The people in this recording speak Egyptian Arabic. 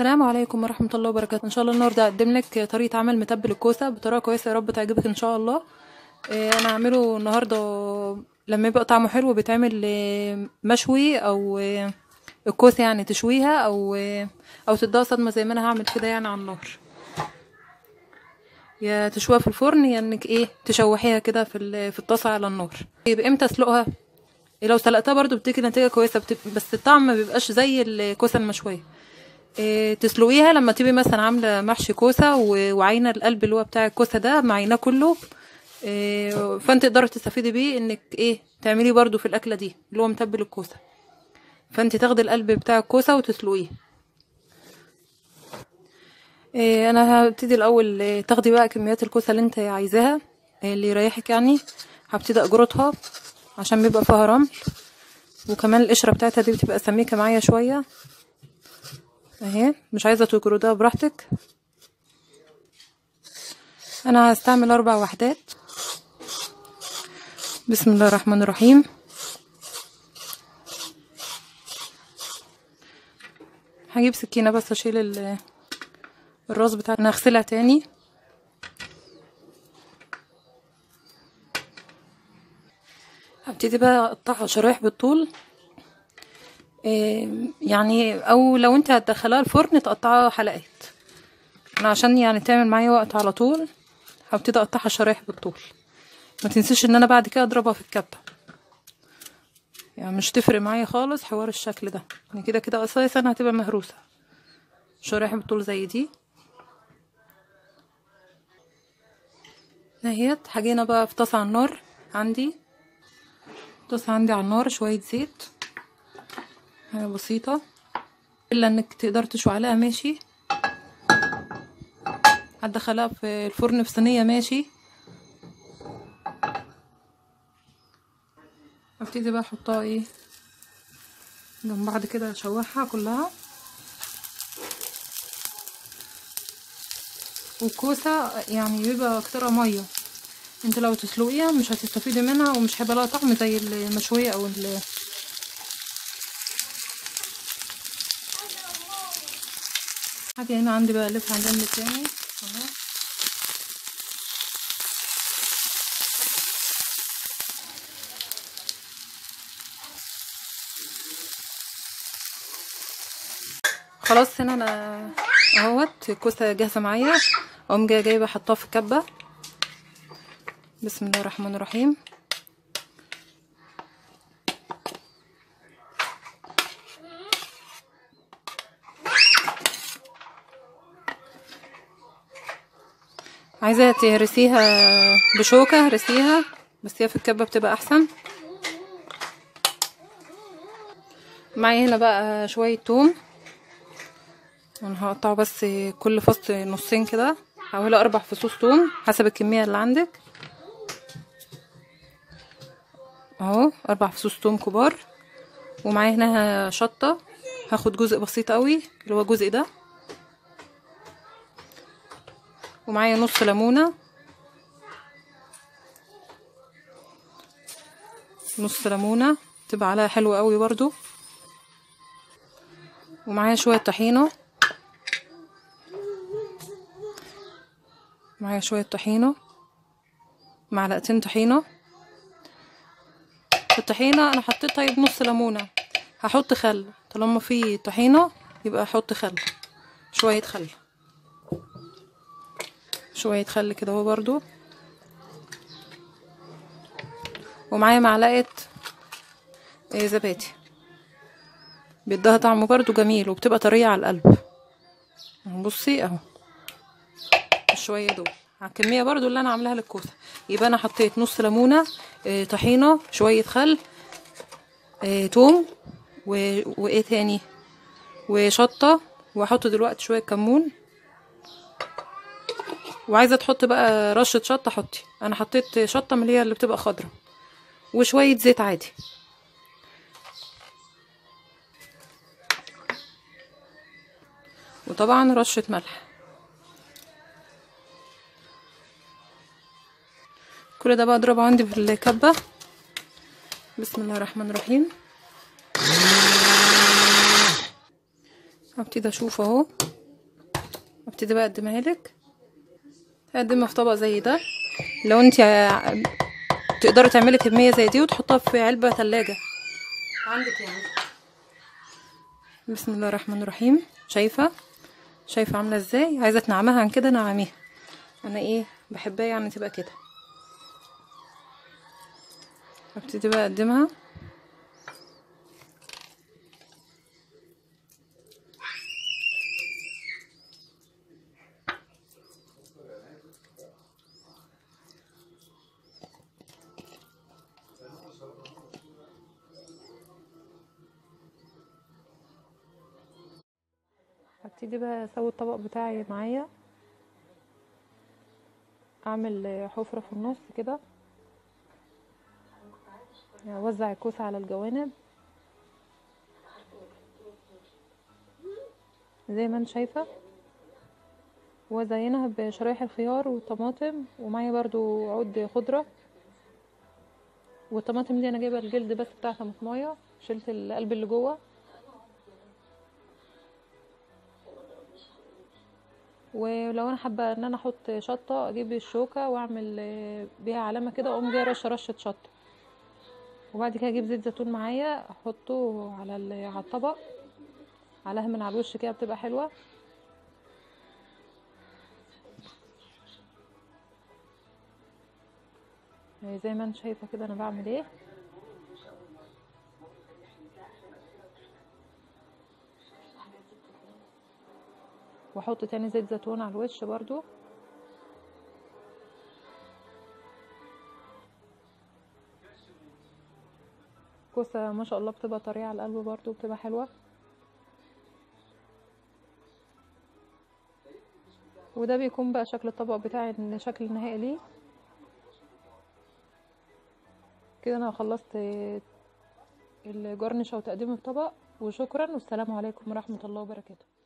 السلام عليكم ورحمة الله وبركاته ان شاء الله النهارده هقدم لك طريقة عمل متبل الكوسة بطريقة كويسة يا رب تعجبك ان شاء الله آه، انا هعمله النهارده لما يبقى طعمه حلو بيتعمل آه، مشوي او آه، الكوسة يعني تشويها او آه، او تديها صدمة زي ما انا هعمل كده يعني على النار يا تشويها في الفرن يا انك ايه تشوحيها كده في ال- في الطاسة على النار يبقى امتى اسلقها لو سلقتها برضو بتديكي نتيجة كويسة بتب... بس الطعم ما بيبقاش زي الكوسة المشوية إيه تسلقيها لما تبقي مثلا عاملة محشي كوسة و- وعاينة القلب اللي هو بتاع الكوسة ده معيناه كله إيه فانت تقدري تستفيدي بيه انك ايه تعمليه برضو في الاكلة دي اللي هو متبل الكوسة فانت تاخدي القلب بتاع الكوسة وتسلقيه إيه انا هبتدي الاول إيه تاخدي بقى كميات الكوسة اللي انت عايزاها إيه اللي يريحك يعني هبتدي اجرطها عشان بيبقى فيها رمل وكمان القشرة بتاعتها دي بتبقى سميكة معايا شوية اهي مش عايزة تجردها براحتك انا هستعمل اربع وحدات بسم الله الرحمن الرحيم هجيب سكينة بس اشيل ال- الراس بتاعتها انا هغسلها تاني هبتدي بقى اقطعها شرايح بالطول إيه يعني او لو انت هتدخلها الفرن تقطعها حلقات انا عشان يعني تعمل معايا وقت على طول هبتدي اقطعها شرايح بالطول ما تنسيش ان انا بعد كده اضربها في الكبه يعني مش تفرق معايا خالص حوار الشكل ده يعني كده كده اساسا هتبقى مهروسه شرايح بالطول زي دي نهيت حاجينا بقى في طاسه على النار عندي طاسه عندي على النار شويه زيت حاجه بسيطه الا انك تقدر تشوي عليها ماشي هتدخلها في الفرن في صينيه ماشي ابتدي بقى احطها ايه جنب بعض كده اشوحها كلها والكوسه يعني بيبقى اكترها ميه انت لو تسلقيها مش هتستفيدي منها ومش هيبقى لها طعم زي المشويه او ال حاجة هنا عندي بقى الفها على الجنب التاني اهو خلاص هنا انا اهوت الكوسه جاهزه معايا اقوم جايه جايبه احطها في كبه بسم الله الرحمن الرحيم عايزة تهرسيها بشوكة هرسيها بس هي في الكبة بتبقى أحسن معايا هنا بقى شوية توم انا هقطعه بس كل فص نصين كده حوالي اربع فصوص توم حسب الكمية اللي عندك اهو اربع فصوص توم كبار ومعايا هنا شطة هاخد جزء بسيط قوي اللي هو الجزء ده ومعايا نص ليمونة نص ليمونة تبقى عليها حلوة قوي برضو ومعايا شوية طحينة معايا شوية طحينة معلقتين طحينة الطحينة انا حطيت طيب نص ليمونة هحط خل طالما في طحينة يبقى احط خل شوية خل شوية خل كده اهو برضو ومعايا معلقة إيه زبادي بيديها طعم برضو جميل وبتبقى طرية على القلب بصي اهو شوية دول على الكمية برضو اللي انا عاملاها للكوسة يبقى انا حطيت نص ليمونة إيه طحينة شوية خل إيه توم و... وايه تاني وشطة واحط دلوقتي شوية كمون وعايزه تحط بقى رشه شطه حطي انا حطيت شطه من اللي هي اللي بتبقى خضرا وشويه زيت عادي وطبعا رشه ملح كل ده بقى اضربه عندي في الكبه بسم الله الرحمن الرحيم هبتدي اشوف اهو ابتدي بقى اقدمها لك اقدمها في طبق زي ده لو انت تقدري تعملي كميه زي دي وتحطها في علبه ثلاجه عندك يعني بسم الله الرحمن الرحيم شايفه شايفه عامله ازاي عايزه تنعمها عن كده نعميها انا ايه بحبها يعني تبقى كده ابتدي بقى اقدمها هبتدي بقى اسوي الطبق بتاعي معايا اعمل حفرة في النص كده اوزع الكوسة على الجوانب زي ما انت شايفة وازينها بشرايح الخيار والطماطم ومعايا برضو عود خضرة والطماطم دي انا جايبه الجلد بس بتاع طماطمايه شلت القلب اللي جوه ولو انا حابه ان انا احط شطه اجيب الشوكه واعمل بيها علامه كده واقوم جايه رشه رشه شطه وبعد كده اجيب زيت زيتون معايا احطه على على الطبق عليها من على الوش كده بتبقى حلوه زي ما انت شايفه كده انا بعمل ايه واحط تاني زيت زيتون على الوش برضو كوسه ما شاء الله بتبقى طريه على القلب برضو بتبقى حلوه وده بيكون بقى شكل الطبق بتاعي الشكل النهائي ليه كده انا خلصت الجرنشه وتقديم الطبق وشكرا والسلام عليكم ورحمه الله وبركاته